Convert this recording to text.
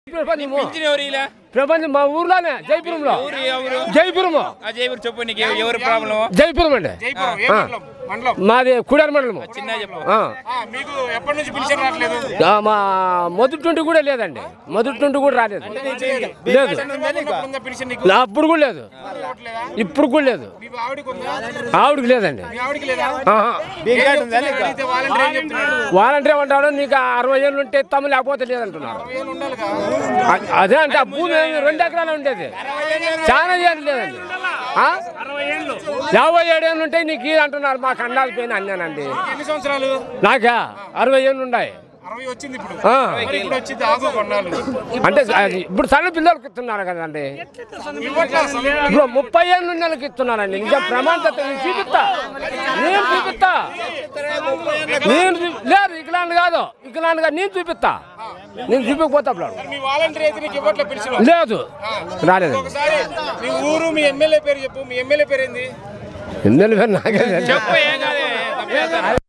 ప్రపంచము పింఛన్ ఎవరు ఇలా ప్రపంచం మా ఊర్లోనే జైపురంలో ఊరు ఎవరు జైపురము ఆ జైపూర్ చెప్పు నీకు ఎవ- ఎవరు ప్రాబ్లం జైపురం అండి జైపురం ఏ మండలం మండలం మాది కుడారి మండలము చిన్న చెప్పు ఆ. ఆ, మీకు ఎప్పటి నుంచి పిలిచారు రావట్లేదు ఆ, మా మొదటి నుండి కూడా లేదండి మొదటి నుండి కూడా రాలేదు లేదు ఉన్నప్పుడు ఉందా పిలిచారు నీకు నా అప్పుడు కూడా లేదు రావట్లేదా? ఇప్పుడు కూడా లేదు మీకు ఆవిడకి ఉందా ఆవిడకి లేదండి మీ ఆవిడకి లేదా ఆహా. ఏం చెప్తున్నారు? అడిగితే వాలంటీర్ ఏం చెప్తున్నాడు? వాలంటీర్ ఏమంటాడు నీకు అరవై ఏళ్ళు ఉంటే ఇస్తాము లేకపోతే లేదంటున్నారు ఏం ఉండాలిగా? అ- అదే అంటే ఆ భూమి రెండు ఎకరాలు ఉండేది చాలా ఏళ్ళు లేదండి ఆ? యాభై ఏడు ఏళ్ళు ఉంటే నీకు ఇది అంటున్నారు మా కండాలు పోయిన అన్నానండి ఎన్ని సంవత్సరాలు నాకా అరవై ఏళ్ళు ఉన్నాయి అరవై వచ్చింది ఇప్పుడు ఆ. మరి ఇప్పుడు వచ్చింది ఆగు కొన్నాళ్ళు అంటే అది ఇప్పుడు సన్న పిల్లలకి ఇస్తున్నారు కదండి ఇవ్వట్లే అసలు. ఇప్పుడు ముప్పై ఏళ్ళు ఉన్న వాళ్ళకి ఇస్తున్నానండి ఇంకా ప్రమాణత నేను చూపిస్తా నేను చూపిస్తా నేను చూ- లేదు ఇకలాంటి కాదు ఇకలాంటి కాదు నేను చూపిస్తా నేను చూపించకపోతా అప్పుడు మీ వాలంటీర్ అయితే నీకు ఇవ్వట్లే పిలిచిన లేదు రాలేదు ఒకసారి మీ ఊరు మీ ఎమ్మెల్యే పేరు చెప్పు మీ ఎమ్మెల్యే పేరు ఏంది ఎన్నెలు నాకే తెలియదు. చెప్పు ఏం కాదు